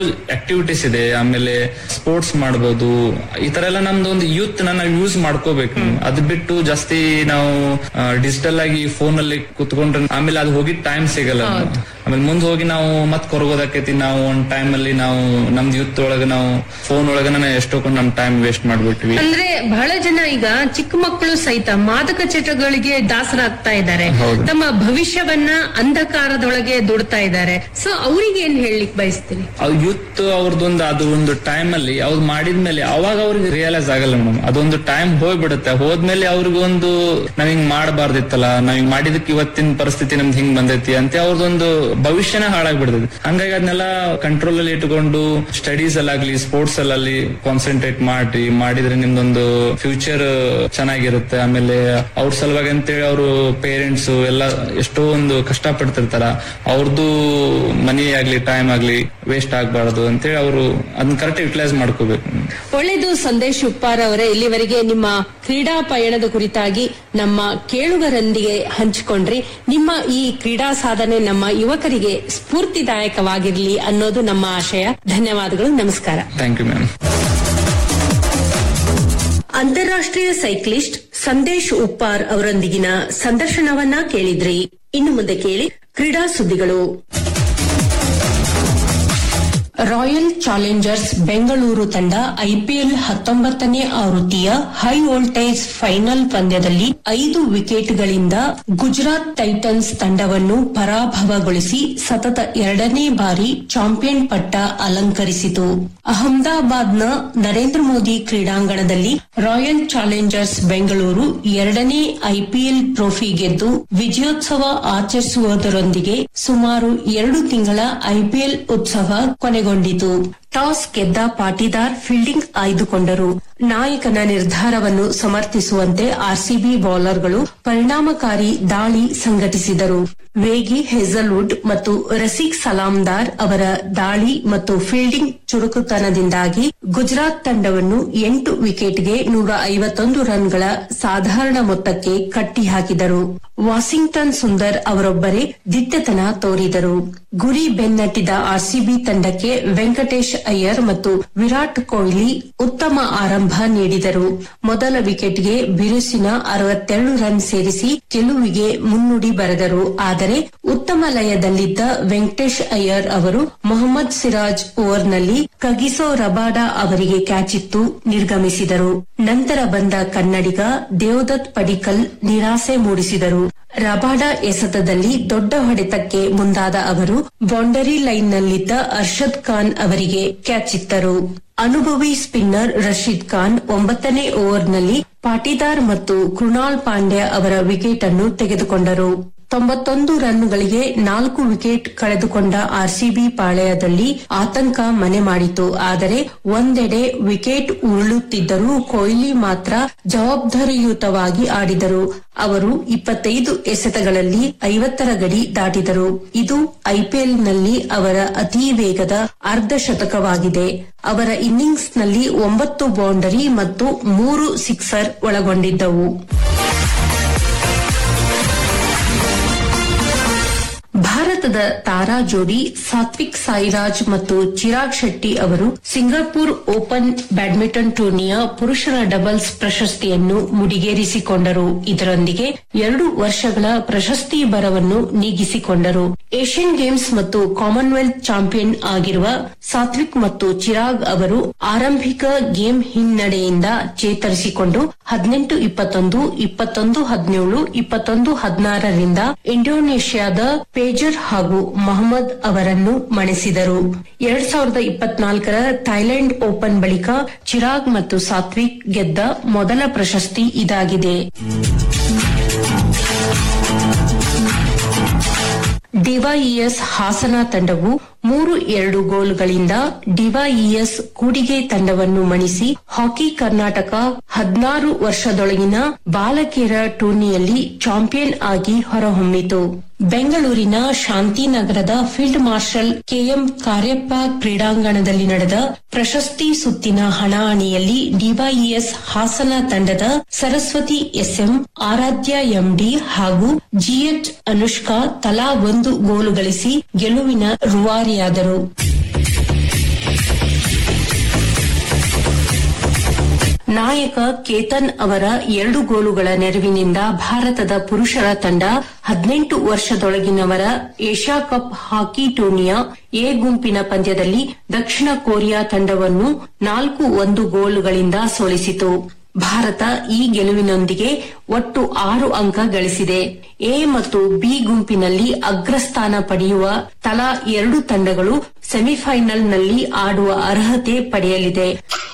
Activities ಇದೆ ಆಮೇಲೆ sports ಮಾಡ್ಬೋದು ಈ ತರ ಎಲ್ಲ ನಮ್ದು ಒಂದು ಯೂತ್ ನಾವು ಯೂಸ್ ಮಾಡ್ಕೋಬೇಕು ಅದ್ ಬಿಟ್ಟು ಜಾಸ್ತಿ ನಾವು ಡಿಜಿಟಲ್ ಆಗಿ ಫೋನ್ ಅಲ್ಲಿ ಕುತ್ಕೊಂಡ್ರೆ ಆಮೇಲೆ ಅದು ಹೋಗಿ ಟೈಮ್ ಸಿಗಲ್ಲ ಆಮೇಲೆ ಮುಂದೆ ಹೋಗಿ ನಾವು ಮತ್ ಕೊರಗೋದಾಕೈತಿ ನಾವು ಒಂದ್ ಟೈಮ್ ಅಲ್ಲಿ ನಾವು ನಮ್ದು ಯೂತ್ ಒಳಗ ನಾವು ಫೋನ್ ಒಳಗನ ಎಷ್ಟೊಂದು ನಮ್ ಟೈಮ್ ವೇಸ್ಟ್ ಮಾಡ್ಬಿಟ್ವಿ ಅಂದ್ರೆ ಬಹಳ ಜನ ಈಗ ಚಿಕ್ಕ ಮಕ್ಕಳು ಸಹಿತ ಮಾದಕ ಚಟಗಳಿಗೆ ದಾಸರಾಗ್ತಾ ಇದ್ದಾರೆ ಹೌದು. ತಮ್ಮ ಭವಿಷ್ಯವನ್ನ ಅಂಧಕಾರದೊಳಗೆ ದುಡ್ತಾ ಇದ್ದಾರೆ ಸೊ ಅವ್ರಿಗೆ ಏನ್ ಹೇಳಲಿಕ್ಕೆ ಬಯಸ್ತೀರಿ ಅದು ಯೂತ್ ಅವ್ರದ್ದೊಂದು ಅದು ಒಂದು ಟೈಮ್ ಅಲ್ಲಿ ಅವ್ರು ಮಾಡಿದ್ಮೇಲೆ ಅವಾಗ ಅವ್ರಿಗೆ ರಿಯಲೈಸ್ ಆಗಲ್ಲ ಮೇಡಮ್ ಅದೊಂದು ಟೈಮ್ ಹೋಗ್ಬಿಡುತ್ತೆ ಹೋದ್ಮೇಲೆ ಅವ್ರಿಗೊಂದು ನಾವ್ ಹಿಂಗ್ ಮಾಡಬಾರ್ದಿತ್ತಲ್ಲ ನಾವ್ ಹಿಂಗ್ ಮಾಡಿದಕ್ಕೆ ಇವತ್ತಿನ ಪರಿಸ್ಥಿತಿ ನಮ್ದು ಹಿಂಗ್ ಬಂದೈತಿ ಅಂತ ಅವ್ರದೊಂದು ಭವಿಷ್ಯನೇ ಹಾಳಾಗ್ಬಿಡ್ತೈತಿ ಹಂಗಾಗಿ ಅದನ್ನೆಲ್ಲ ಕಂಟ್ರೋಲ್ ಅಲ್ಲಿ ಇಟ್ಕೊಂಡು ಸ್ಟಡೀಸ್ ಅಲ್ಲಾಗ್ಲಿ ಸ್ಪೋರ್ಟ್ಸ್ ಅಲ್ಲಾಗ್ಲಿ ಕಾನ್ಸಂಟ್ರೇಟ್ ಮಾಡಿ ಮಾಡಿದ್ರೆ ನಿಮ್ದೊಂದು ಫ್ಯೂಚರ್ ಚೆನ್ನಾಗಿರುತ್ತೆ ಆಮೇಲೆ ಅವ್ರ ಸಲುವಾಗಿ ಅಂತೇಳಿ ಅವರು ಪೇರೆಂಟ್ಸ್ ಎಲ್ಲ ಎಷ್ಟೋ ಒಂದು ಕಷ್ಟ ಪಡ್ತಿರ್ತಾರ ಅವ್ರದ್ದು ಮನಿ ಆಗ್ಲಿ ಟೈಮ್ ಆಗ್ಲಿ ವೇಸ್ಟ್ ಆಗ್ಬಾರ್ದು ಅಂತೇಳಿ ಅವರು ಅದನ್ನ ಕರೆಕ್ಟ್ ಯುಟಿಲೈಸ್ ಮಾಡ್ಕೋಬೇಕು ಒಳ್ಳೆಯದು ಸಂದೇಶ್ ಉಪ್ಪಾರ್ ಅವರೇ ಇಲ್ಲಿವರೆಗೆ ನಿಮ್ಮ ಕ್ರೀಡಾ ಪಯಣದ ಕುರಿತಾಗಿ ನಮ್ಮ ಕೇಳುಗರೊಂದಿಗೆ ಹಂಚಿಕೊಂಡ್ರಿ ನಿಮ್ಮ ಈ ಕ್ರೀಡಾ ಸಾಧನೆ ನಮ್ಮ ಯುವಕರಿಗೆ ಸ್ಫೂರ್ತಿದಾಯಕವಾಗಿರಲಿ ಅನ್ನೋದು ನಮ್ಮ ಆಶಯ ಧನ್ಯವಾದಗಳು ನಮಸ್ಕಾರ ಥ್ಯಾಂಕ್ ಯು ಮ್ಯಾಮ್ ಅಂತಾರಾಷ್ಟ್ರೀಯ ಸೈಕ್ಲಿಸ್ಟ್ ಸಂದೇಶ್ ಉಪ್ಪಾರ್ ಅವರೊಂದಿಗಿನ ಸಂದರ್ಶನವನ್ನ ಕೇಳಿದ್ರಿ ಇನ್ನು ಮುಂದೆ ಕೇಳಿ ಕ್ರೀಡಾ ಸುದ್ದಿಗಳು ರಾಯಲ್ ಚಾಲೆಂಜರ್ಸ್ ಬೆಂಗಳೂರು ತಂಡ ಐಪಿಎಲ್ ಹತ್ತೊಂಬತ್ತನೇ ಆವೃತ್ತಿಯ ಹೈ ವೋಲ್ಟೇಜ್ ಫೈನಲ್ ಪಂದ್ಯದಲ್ಲಿ ಐದು ವಿಕೆಟ್ಗಳಿಂದ ಗುಜರಾತ್ ಟೈಟನ್ಸ್ ತಂಡವನ್ನು ಪರಾಭವಗೊಳಿಸಿ ಸತತ ಎರಡನೇ ಬಾರಿ ಚಾಂಪಿಯನ್ ಪಟ್ಟ ಅಲಂಕರಿಸಿತು ಅಹಮದಾಬಾದ್ನ ನರೇಂದ್ರ ಮೋದಿ ಕ್ರೀಡಾಂಗಣದಲ್ಲಿ ರಾಯಲ್ ಚಾಲೆಂಜರ್ಸ್ ಬೆಂಗಳೂರು ಎರಡನೇ ಐಪಿಎಲ್ ಟ್ರೋಫಿ ಗೆದ್ದು ವಿಜಯೋತ್ಸವ ಆಚರಿಸುವುದರೊಂದಿಗೆ ಸುಮಾರು ಎರಡು ತಿಂಗಳ ಐಪಿಎಲ್ ಉತ್ಸವ ಕೊನೆಗೊಂಡಿತು ಟಾಸ್ ಗೆದ್ದ ಪಾಟಿದಾರ್ ಫೀಲ್ಡಿಂಗ್ ಆಯ್ದುಕೊಂಡರು ನಾಯಕನ ನಿರ್ಧಾರವನ್ನು ಸಮರ್ಥಿಸುವಂತೆ ಆರ್ಸಿಬಿ ಬೌಲರ್ಗಳು ಪರಿಣಾಮಕಾರಿ ದಾಳಿ ಸಂಘಟಿಸಿದರು ವೇಗಿ ಹೆಜಲ್ವುಡ್ ಮತ್ತು ರಸೀಕ್ ಸಲಾಂದಾರ್ ಅವರ ದಾಳಿ ಮತ್ತು ಫೀಲ್ಡಿಂಗ್ ಚುರುಕುತನದಿಂದಾಗಿ ಗುಜರಾತ್ ತಂಡವನ್ನು ಎಂಟು ವಿಕೆಟ್ಗೆ ನೂರ ಐವತ್ತೊಂದು ರನ್ಗಳ ಸಾಧಾರಣ ಮೊತ್ತಕ್ಕೆ ಕಟ್ಟಿಹಾಕಿದರು ವಾಷಿಂಗ್ಟನ್ ಸುಂದರ್ ಅವರೊಬ್ಬರೇ ದಿಟ್ಟತನ ತೋರಿದರು ಗುರಿ ಬೆನ್ನಟ್ಟಿದ ಆರ್ಸಿಬಿ ತಂಡಕ್ಕೆ ವೆಂಕಟೇಶ್ ಅಯ್ಯರ್ ಮತ್ತು ವಿರಾಟ್ ಕೊಹ್ಲಿ ಉತ್ತಮ ಆರಂಭ ನೀಡಿದರು ಮೊದಲ ವಿಕೆಟ್ಗೆ ಬಿರುಸಿನ ಅರವತ್ತೆರಡು ರನ್ ಸೇರಿಸಿ ಗೆಲುವಿಗೆ ಮುನ್ನುಡಿ ಬರೆದರು ಆದರೆ ಉತ್ತಮ ಲಯದಲ್ಲಿದ್ದ ವೆಂಕಟೇಶ್ ಅಯ್ಯರ್ ಅವರು ಮೊಹಮ್ಮದ್ ಸಿರಾಜ್ ಓವರ್ನಲ್ಲಿ ಕಗಿಸೋ ರಬಾಡಾ ಅವರಿಗೆ ಕ್ಯಾಚಿತ್ತು ನಿರ್ಗಮಿಸಿದರು ನಂತರ ಬಂದ ಕನ್ನಡಿಗ ದೇವದತ್ ಪಡಿಕಲ್ ನಿರಾಸೆ ಮೂಡಿಸಿದರು ರಬಾಡಾ ಎಸೆತದಲ್ಲಿ ದೊಡ್ಡ ಹೊಡೆತಕ್ಕೆ ಮುಂದಾದ ಅವರು ಬೌಂಡರಿ ಲೈನ್ನಲ್ಲಿದ್ದ ಅರ್ಷದ್ ಖಾನ್ ಅವರಿಗೆ ಕ್ಯಾಚಿತ್ತರು ಅನುಭವಿ ಸ್ಪಿನ್ನರ್ ರಶೀದ್ ಖಾನ್ ಒಂಬತ್ತನೇ ಓವರ್ನಲ್ಲಿ ಪಾಟಿದಾರ್ ಮತ್ತು ಕೃಣಾಲ್ ಪಾಂಡ್ಯ ಅವರ ವಿಕೆಟ್ ಅನ್ನು ತೆಗೆದುಕೊಂಡರು ತೊಂಬತ್ತೊಂದು ರನ್ಗಳಿಗೆ ನಾಲ್ಕು ವಿಕೆಟ್ ಕಳೆದುಕೊಂಡ ಆರ್ಸಿಬಿ ಪಾಳೆಯದಲ್ಲಿ ಆತಂಕ ಮನೆ ಮಾಡಿತು ಆದರೆ ಒಂದೆಡೆ ವಿಕೆಟ್ ಉರುಳುತ್ತಿದ್ದರೂ ಕೊಹ್ಲಿ ಮಾತ್ರ ಜವಾಬ್ದಾರಿಯುತವಾಗಿ ಆಡಿದರು ಅವರು ಇಪ್ಪತ್ತೈದು ಎಸೆತಗಳಲ್ಲಿ ಐವತ್ತರ ಗಡಿ ದಾಟಿದರು ಇದು ಐಪಿಎಲ್ನಲ್ಲಿ ಅವರ ಅತಿ ವೇಗದ ಅರ್ಧ ಶತಕವಾಗಿದೆ ಅವರ ಇನ್ನಿಂಗ್ಸ್ನಲ್ಲಿ ಒಂಬತ್ತು ಬೌಂಡರಿ ಮತ್ತು ಮೂರು ಸಿಕ್ಸರ್ ಒಳಗೊಂಡಿದ್ದವು ಭಾರತದ ತಾರಾ ಜೋಡಿ ಸಾತ್ವಿಕ್ ಸಾಯಿರಾಜ್ ಮತ್ತು ಚಿರಾಗ್ ಶೆಟ್ಟಿ ಅವರು ಸಿಂಗಾಪುರ್ ಓಪನ್ ಬ್ಯಾಡ್ಮಿಂಟನ್ ಟೂರ್ನಿಯ ಪುರುಷರ ಡಬಲ್ಸ್ ಪ್ರಶಸ್ತಿಯನ್ನು ಮುಡಿಗೇರಿಸಿಕೊಂಡರು ಇದರೊಂದಿಗೆ ಎರಡು ವರ್ಷಗಳ ಪ್ರಶಸ್ತಿ ಬರವನ್ನು ನೀಗಿಸಿಕೊಂಡರು ಏಷ್ಯನ್ ಗೇಮ್ಸ್ ಮತ್ತು ಕಾಮನ್ವೆಲ್ತ್ ಚಾಂಪಿಯನ್ ಆಗಿರುವ ಸಾತ್ವಿಕ್ ಮತ್ತು ಚಿರಾಗ್ ಅವರು ಆರಂಭಿಕ ಗೇಮ್ ಹಿನ್ನಡೆಯಿಂದ ಚೇತರಿಸಿಕೊಂಡು ಹದಿನೆಂಟು ಇಪ್ಪತ್ತೊಂದು ಇಪ್ಪತ್ತೊಂದು ಹದಿನೇಳು ಇಪ್ಪತ್ತೊಂದು ಹದಿನಾರರಿಂದ ಇಂಡೋನೇಷ್ಯಾದ ಪೇಜರ್ ಹಾಗೂ ಮೊಹಮ್ಮದ್ ಅವರನ್ನು ಮಣಿಸಿದರು ಎರಡ್ ಸಾವಿರದ ಇಪ್ಪತ್ನಾಲ್ಕರ ಥೈಲ್ಯಾಂಡ್ ಓಪನ್ ಬಳಿಕ ಚಿರಾಗ್ ಮತ್ತು ಸಾತ್ವಿಕ್ ಗೆದ್ದ ಮೊದಲ ಪ್ರಶಸ್ತಿ ಇದಾಗಿದೆ ಡಿವೈಇಎಸ್ ಹಾಸನ ತಂಡವು ಮೂರು ಎರಡು ಗೋಲುಗಳಿಂದ ಡಿವೈಇಎಸ್ ಕೂಡಿಗೆ ತಂಡವನ್ನು ಮಣಿಸಿ ಹಾಕಿ ಕರ್ನಾಟಕ ಹದಿನಾರು ವರ್ಷದೊಳಗಿನ ಬಾಲಕಿಯರ ಟೂರ್ನಿಯಲ್ಲಿ ಚಾಂಪಿಯನ್ ಆಗಿ ಹೊರಹೊಮ್ಮಿತು ಬೆಂಗಳೂರಿನ ಶಾಂತಿನಗರದ ಫೀಲ್ಡ್ ಮಾರ್ಷಲ್ ಕೆಎಂ ಕಾರ್ಯಪ್ಪ ಕ್ರೀಡಾಂಗಣದಲ್ಲಿ ನಡೆದ ಪ್ರಶಸ್ತಿ ಸುತ್ತಿನ ಹಣಾಹಣಿಯಲ್ಲಿ ಡಿವೈಇಎಸ್ ಹಾಸನ ತಂಡದ ಸರಸ್ವತಿ ಎಸ್ಎಂ ಆರಾಧ್ಯ ಎಂಡಿ ಹಾಗೂ ಜಿಎಚ್ ಅನುಷ್ಕಾ ತಲಾ ಒಂದು ಗೋಲು ಗಳಿಸಿ ಗೆಲುವಿನ ರೂವಾರಿಯಾದರು ನಾಯಕ ಕೇತನ್ ಅವರ ಎರಡು ಗೋಲುಗಳ ನೆರವಿನಿಂದ ಭಾರತದ ಪುರುಷರ ತಂಡ ಹದಿನೆಂಟು ವರ್ಷದೊಳಗಿನವರ ಏಷ್ಯಾ ಕಪ್ ಹಾಕಿ ಟೂರ್ನಿಯ ಎ ಗುಂಪಿನ ಪಂದ್ಯದಲ್ಲಿ ದಕ್ಷಿಣ ಕೊರಿಯಾ ತಂಡವನ್ನು ನಾಲ್ಕು ಒಂದು ಗೋಲುಗಳಿಂದ ಸೋಲಿಸಿತು ಭಾರತ ಈ ಗೆಲುವಿನೊಂದಿಗೆ ಒಟ್ಟು ಆರು ಅಂಕ ಗಳಿಸಿದೆ ಎ ಮತ್ತು ಬಿ ಗುಂಪಿನಲ್ಲಿ ಅಗ್ರಸ್ಥಾನ ಪಡೆಯುವ ತಲಾ ಎರಡು ತಂಡಗಳು ಸೆಮಿಫೈನಲ್ನಲ್ಲಿ ಆಡುವ ಅರ್ಹತೆ ಪಡೆಯಲಿದೆ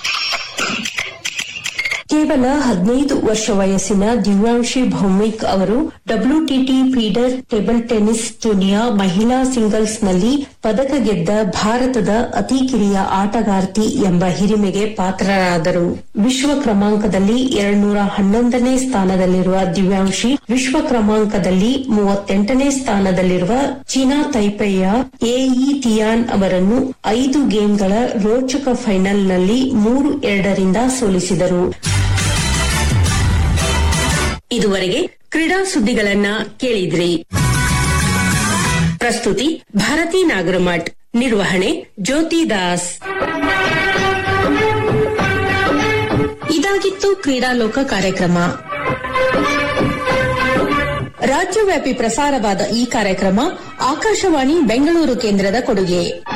ಕೇವಲ ಹದಿನೈದು ವರ್ಷ ವಯಸ್ಸಿನ ದಿವ್ಯಾಂಶಿ ಭೌಮಿಕ್ ಅವರು ಡಬ್ಲ್ಯೂಟಿಟಿ ಫೀಡರ್ ಟೇಬಲ್ ಟೆನ್ನಿಸ್ ಟೂರ್ನಿಯ ಮಹಿಳಾ ಸಿಂಗಲ್ಸ್ನಲ್ಲಿ ಪದಕ ಗೆದ್ದ ಭಾರತದ ಅತಿ ಕಿರಿಯ ಆಟಗಾರ್ತಿ ಎಂಬ ಹಿರಿಮೆಗೆ ಪಾತ್ರರಾದರು ವಿಶ್ವ ಕ್ರಮಾಂಕದಲ್ಲಿ ಎರಡ್ನೂರ ಹನ್ನೊಂದನೇ ಸ್ಥಾನದಲ್ಲಿರುವ ದಿವ್ಯಾಂಶಿ ವಿಶ್ವ ಕ್ರಮಾಂಕದಲ್ಲಿ ಮೂವತ್ತೆಂಟನೇ ಸ್ಥಾನದಲ್ಲಿರುವ ಚೀನಾ ತೈಪೆಯ ಎಇ ತಿಯಾನ್ ಅವರನ್ನು ಐದು ಗೇಮ್ಗಳ ರೋಚಕ ಫೈನಲ್ನಲ್ಲಿ ಮೂರು ಎರಡರಿಂದ ಸೋಲಿಸಿದರು ಇದುವರೆಗೆ ಕ್ರೀಡಾ ಸುದ್ದಿಗಳನ್ನ ಕೇಳಿದ್ರಿ ಪ್ರಸ್ತುತಿ ಭಾರತಿ ನಾಗರಮಠ್ ನಿರ್ವಹಣೆ ಜ್ಯೋತಿ ದಾಸ್ ಇದಾಗಿತ್ತು ಕ್ರೀಡಾಲೋಕ ಕಾರ್ಯಕ್ರಮ ರಾಜ್ಯವ್ಯಾಪಿ ಪ್ರಸಾರವಾದ ಈ ಕಾರ್ಯಕ್ರಮ ಆಕಾಶವಾಣಿ ಬೆಂಗಳೂರು ಕೇಂದ್ರದ ಕೊಡುಗೆ